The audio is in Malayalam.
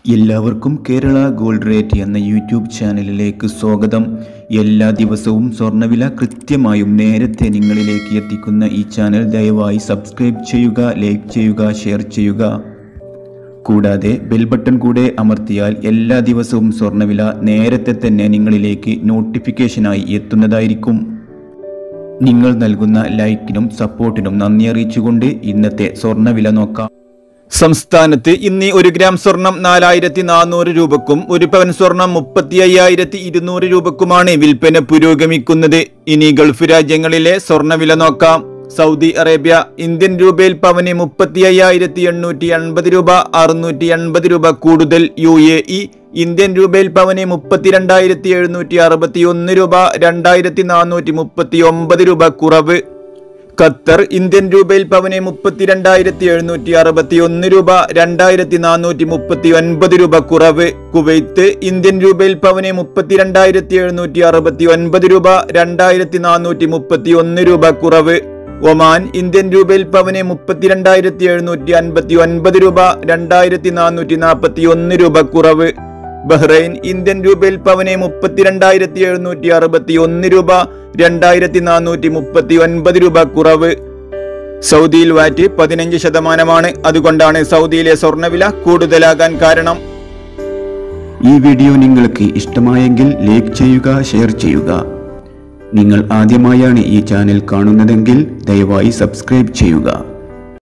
എല്ലാവർക്കും കേരള ഗോൾഡ് റേറ്റ് എന്ന യൂട്യൂബ് ചാനലിലേക്ക് സ്വാഗതം എല്ലാ ദിവസവും സ്വർണ്ണവില കൃത്യമായും നേരത്തെ നിങ്ങളിലേക്ക് എത്തിക്കുന്ന ഈ ചാനൽ ദയവായി സബ്സ്ക്രൈബ് ചെയ്യുക ലൈക്ക് ചെയ്യുക ഷെയർ ചെയ്യുക കൂടാതെ ബെൽ ബട്ടൺ കൂടെ അമർത്തിയാൽ എല്ലാ ദിവസവും സ്വർണ്ണവില നേരത്തെ തന്നെ നിങ്ങളിലേക്ക് നോട്ടിഫിക്കേഷനായി എത്തുന്നതായിരിക്കും നിങ്ങൾ നൽകുന്ന ലൈക്കിനും സപ്പോർട്ടിനും നന്ദി അറിയിച്ചുകൊണ്ട് ഇന്നത്തെ സ്വർണ്ണവില നോക്കാം സംസ്ഥാനത്ത് ഇന്ന് ഒരു ഗ്രാം സ്വർണം നാലായിരത്തി നാനൂറ് രൂപക്കും ഒരു പവൻ സ്വർണം മുപ്പത്തി അയ്യായിരത്തി ഇരുന്നൂറ് രൂപക്കുമാണ് വിൽപ്പന പുരോഗമിക്കുന്നത് ഇനി ഗൾഫ് രാജ്യങ്ങളിലെ സ്വർണ്ണവില നോക്കാം സൗദി അറേബ്യ ഇന്ത്യൻ രൂപയിൽ പവന് മുപ്പത്തി അയ്യായിരത്തി എണ്ണൂറ്റി എൺപത് രൂപ അറുന്നൂറ്റി എൺപത് രൂപ കൂടുതൽ യു എ ഇ ഇന്ത്യൻ രൂപയിൽ പവന് മുപ്പത്തിരണ്ടായിരത്തി എഴുന്നൂറ്റി അറുപത്തി ഒന്ന് രൂപ രണ്ടായിരത്തി നാനൂറ്റി മുപ്പത്തി ഒമ്പത് രൂപ കുറവ് ഖത്തർ ഇന്ത്യൻ രൂപയിൽ പവന് മുപ്പത്തിരണ്ടായിരത്തി എഴുന്നൂറ്റി അറുപത്തി ഒന്ന് രൂപ രണ്ടായിരത്തി നാനൂറ്റി മുപ്പത്തി ഒൻപത് രൂപ കുറവ് കുവൈത്ത് ഇന്ത്യൻ രൂപയിൽ പവന് മുപ്പത്തിരണ്ടായിരത്തി എഴുന്നൂറ്റി അറുപത്തി ഒൻപത് രൂപ രണ്ടായിരത്തി നാനൂറ്റി മുപ്പത്തി ഒന്ന് രൂപ കുറവ് ഒമാൻ ഇന്ത്യൻ രൂപയിൽ പവന് മുപ്പത്തിരണ്ടായിരത്തി എഴുന്നൂറ്റി അൻപത്തി ഒൻപത് രൂപ രണ്ടായിരത്തി നാനൂറ്റി നാൽപ്പത്തി ഒന്ന് രൂപ കുറവ് ബഹ്റൈൻ ഇന്ത്യൻ രൂപയിൽ പവന് മുപ്പത്തിരണ്ടായിരത്തി എഴുന്നൂറ്റി അറുപത്തി ഒന്ന് രൂപ രണ്ടായിരത്തി നാനൂറ്റി മുപ്പത്തി ഒൻപത് രൂപ കുറവ് സൗദിയിൽ വാറ്റ് പതിനഞ്ച് ശതമാനമാണ് അതുകൊണ്ടാണ് സൗദിയിലെ സ്വർണ്ണവില കൂടുതലാകാൻ കാരണം ഈ വീഡിയോ നിങ്ങൾക്ക് ഇഷ്ടമായെങ്കിൽ ലൈക്ക് ചെയ്യുക ഷെയർ ചെയ്യുക നിങ്ങൾ ആദ്യമായാണ് ഈ ചാനൽ കാണുന്നതെങ്കിൽ ദയവായി സബ്സ്ക്രൈബ് ചെയ്യുക